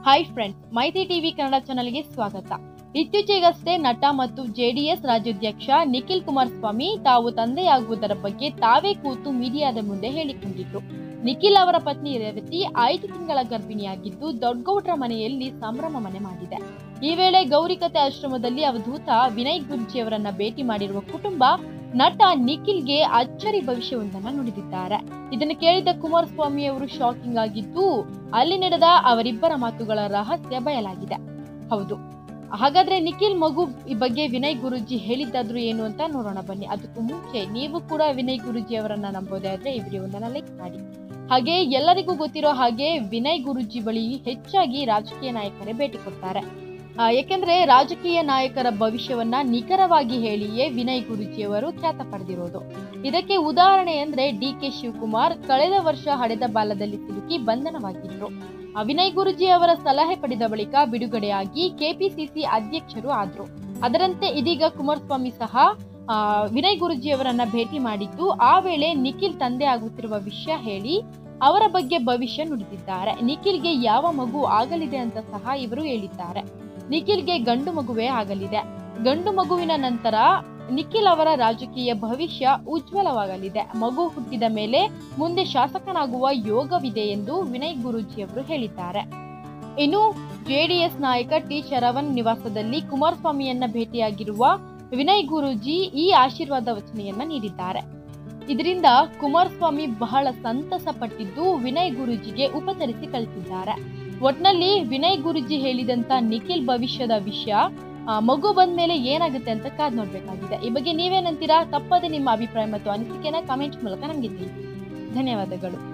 hi friends Maitri TV Kannada ಚಾನೆಲ್ಗೆ ಸ್ವಾಗತ ಇತ್ತೀಚೆಗಷ್ಟೇ ನಟ ಮತ್ತು ಜೆಡಿಎಸ್ ರಾಜ್ಯಾಧ್ಯಕ್ಷ ನಿಖಿಲ್ ಕುಮಾರಸ್ವಾಮಿ ತಾವು ತಂದೆಯಾಗುವುದರ ಬಗ್ಗೆ ತಾವೇ ಕೂತು ಮೀಡಿಯಾದ ಮುಂದೆ ಹೇಳಿಕೊಂಡಿದ್ರು ನಿಖಿಲ್ ಅವರ ಪತ್ನಿ ರೇವತಿ ಐದು ತಿಂಗಳ ಗರ್ಭಿಣಿಯಾಗಿದ್ದು ದೊಡ್ಡಗೌಡ್ರ ಮನೆಯಲ್ಲಿ ಸಂಭ್ರಮ ಮನೆ ಮಾಡಿದೆ ಈ ವೇಳೆ ಗೌರಿಕತೆ ಆಶ್ರಮದಲ್ಲಿ ಅವಧೂತ ವಿನಯ್ ಗುರುಜಿಯವರನ್ನ ಭೇಟಿ ಮಾಡಿರುವ ಕುಟುಂಬ ನಟ ನಿಖಿಲ್ಗೆ ಅಚ್ಚರಿ ಭವಿಷ್ಯವೊಂದನ್ನ ನುಡಿದಿದ್ದಾರೆ ಇದನ್ನು ಕೇಳಿದ ಕುಮಾರಸ್ವಾಮಿ ಅವರು ಶಾಕಿಂಗ್ ಆಗಿದ್ದು ಅಲ್ಲಿ ನಡೆದ ಅವರಿಬ್ಬರ ಮಾತುಗಳ ರಹಸ್ಯ ಬಯಲಾಗಿದೆ ಹೌದು ಹಾಗಾದ್ರೆ ನಿಖಿಲ್ ಮಗು ಈ ಬಗ್ಗೆ ವಿನಯ್ ಗುರುಜಿ ಹೇಳಿದ್ದಾದ್ರು ಏನು ಅಂತ ನೋಡೋಣ ಬನ್ನಿ ಅದಕ್ಕೂ ಮುಂಚೆ ನೀವು ಕೂಡ ವಿನಯ್ ಗುರುಜಿ ಅವರನ್ನ ನಂಬೋದೇ ಆದ್ರೆ ಈ ವಿಡಿಯೋವನ್ನ ಲೈಕ್ ಮಾಡಿ ಹಾಗೆ ಎಲ್ಲರಿಗೂ ಗೊತ್ತಿರೋ ಹಾಗೆ ವಿನಯ್ ಗುರುಜಿ ಬಳಿ ಹೆಚ್ಚಾಗಿ ರಾಜಕೀಯ ನಾಯಕರೇ ಭೇಟಿ ಕೊಡ್ತಾರೆ ಆ, ಯಾಕೆಂದ್ರೆ ರಾಜಕೀಯ ನಾಯಕರ ಭವಿಷ್ಯವನ್ನ ನಿಖರವಾಗಿ ಹೇಳಿಯೇ ವಿನಯ್ ಗುರುಜಿಯವರು ಖ್ಯಾತ ಪಡೆದಿರೋದು ಇದಕ್ಕೆ ಉದಾಹರಣೆ ಅಂದ್ರೆ ಡಿ ಕೆ ಶಿವಕುಮಾರ್ ಕಳೆದ ವರ್ಷ ಹಡೆದ ಬಾಲದಲ್ಲಿ ಸಿಲುಕಿ ಬಂಧನವಾಗಿದ್ರು ಆ, ವಿನಯ್ ಗುರುಜಿ ಅವರ ಸಲಹೆ ಪಡೆದ ಬಳಿಕ ಬಿಡುಗಡೆಯಾಗಿ ಕೆಪಿಸಿಸಿ ಅಧ್ಯಕ್ಷರು ಆದ್ರು ಅದರಂತೆ ಇದೀಗ ಕುಮಾರಸ್ವಾಮಿ ಸಹ ಆ, ವಿನಯ್ ಗುರುಜಿ ಅವರನ್ನ ಭೇಟಿ ಮಾಡಿದ್ದು ಆ ವೇಳೆ ನಿಖಿಲ್ ತಂದೆ ಆಗುತ್ತಿರುವ ವಿಷಯ ಹೇಳಿ ಅವರ ಬಗ್ಗೆ ಭವಿಷ್ಯ ನುಡಿದಿದ್ದಾರೆ ನಿಖಿಲ್ಗೆ ಯಾವ ಮಗು ಆಗಲಿದೆ ಅಂತ ಸಹ ಇವರು ಹೇಳಿದ್ದಾರೆ ನಿಖಿಲ್ಗೆ ಗಂಡು ಮಗುವೇ ಆಗಲಿದೆ ಗಂಡು ಮಗುವಿನ ನಂತರ ನಿಖಿಲ್ ಅವರ ರಾಜಕೀಯ ಭವಿಷ್ಯ ಉಜ್ವಲವಾಗಲಿದೆ ಮಗು ಹುಟ್ಟಿದ ಮೇಲೆ ಮುಂದೆ ಶಾಸಕನಾಗುವ ಯೋಗವಿದೆ ಎಂದು ವಿನಯ್ ಗುರೂಜಿ ಅವರು ಹೇಳಿದ್ದಾರೆ ಇನ್ನು ಜೆಡಿಎಸ್ ನಾಯಕ ಟಿ ಶರವಣ್ ನಿವಾಸದಲ್ಲಿ ಕುಮಾರಸ್ವಾಮಿಯನ್ನ ಭೇಟಿಯಾಗಿರುವ ವಿನಯ್ ಗುರೂಜಿ ಈ ಆಶೀರ್ವಾದ ವಚನೆಯನ್ನ ನೀಡಿದ್ದಾರೆ ಇದರಿಂದ ಕುಮಾರಸ್ವಾಮಿ ಬಹಳ ಸಂತಸ ಪಟ್ಟಿದ್ದು ವಿನಯ್ ಗುರೂಜಿಗೆ ಉಪಚರಿಸಿ ಕಳಿಸಿದ್ದಾರೆ ಒಟ್ನಲ್ಲಿ ವಿನಯ್ ಗುರೂಜಿ ಹೇಳಿದಂತ ನಿಖಿಲ್ ಭವಿಷ್ಯದ ವಿಷಯ ಆ, ಮಗು ಬಂದ ಮೇಲೆ ಏನಾಗುತ್ತೆ ಅಂತ ಕಾದ್ ನೋಡ್ಬೇಕಾಗಿದೆ ಈ ಬಗ್ಗೆ ನೀವೇನಂತೀರಾ ತಪ್ಪದೆ ನಿಮ್ಮ ಅಭಿಪ್ರಾಯ ಮತ್ತು ಅನಿಸಿಕೆನ ಕಮೆಂಟ್ ಮೂಲಕ ನಮಗೆ ತಿಳಿಸಿ ಧನ್ಯವಾದಗಳು